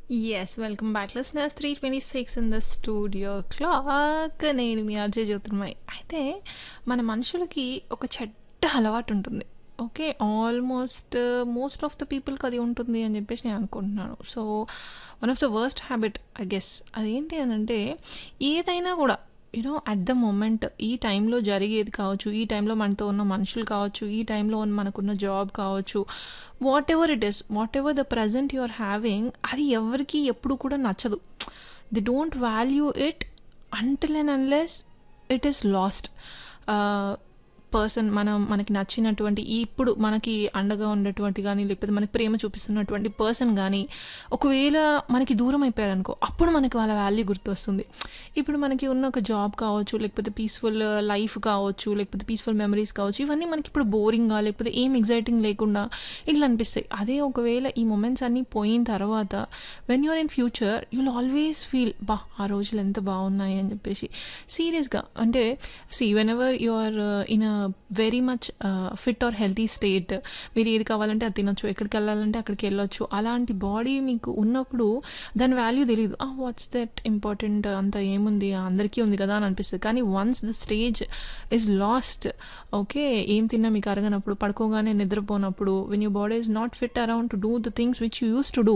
Yes, welcome back listeners. 326 in the studio clock. నేను మీ అజయ్ జ్యోతిర్మయ్ అయితే మన మనుషులకి ఒక చెడ్డ అలవాటు ఉంటుంది okay almost most of the పీపుల్కి అది ఉంటుంది అని చెప్పేసి నేను అనుకుంటున్నాను so one of the worst habit I guess అదేంటి అని అంటే ఏదైనా కూడా యూనో అట్ ద మూమెంట్ ఈ టైంలో జరిగేది కావచ్చు ఈ టైంలో మనతో ఉన్న మనుషులు కావచ్చు ఈ టైంలో ఉన్న మనకున్న జాబ్ కావచ్చు whatever it is whatever the present you are having అది ఎవరికి ఎప్పుడు కూడా నచ్చదు they don't value it until and unless it is lost person మనం మనకి నచ్చినటువంటి ఇప్పుడు మనకి అండగా ఉన్నటువంటి కానీ లేకపోతే మనకి ప్రేమ చూపిస్తున్నటువంటి పర్సన్ కానీ ఒకవేళ మనకి దూరం అయిపోయారనుకో అప్పుడు మనకి వాళ్ళ వాల్యూ గుర్తొస్తుంది ఇప్పుడు మనకి ఉన్న ఒక జాబ్ కావచ్చు లేకపోతే పీస్ఫుల్ లైఫ్ కావచ్చు లేకపోతే పీస్ఫుల్ మెమరీస్ కావచ్చు ఇవన్నీ మనకి ఇప్పుడు బోరింగ్గా లేకపోతే ఏం ఎగ్జైటింగ్ లేకుండా ఇట్లా అనిపిస్తాయి అదే ఒకవేళ ఈ మూమెంట్స్ అన్నీ పోయిన తర్వాత when you're in future you'll always feel బా ఆ రోజులు ఎంత బాగున్నాయి అని చెప్పేసి సీరియస్గా అంటే see whenever you are in a very much fit or healthy state మీరు ఏది కావాలంటే అది తినొచ్చు ఎక్కడికి వెళ్ళాలంటే అక్కడికి వెళ్ళొచ్చు అలాంటి బాడీ మీకు ఉన్నప్పుడు దాని వాల్యూ తెలియదు వాట్స్ దట్ ఇంపార్టెంట్ అంత ఏముంది అందరికీ ఉంది కదా అని అనిపిస్తుంది కానీ once the stage is lost okay ఏం తిన్నా మీకు అరగనప్పుడు పడుకోగానే నిద్రపోనప్పుడు when you body is not fit around to do the things which you use to do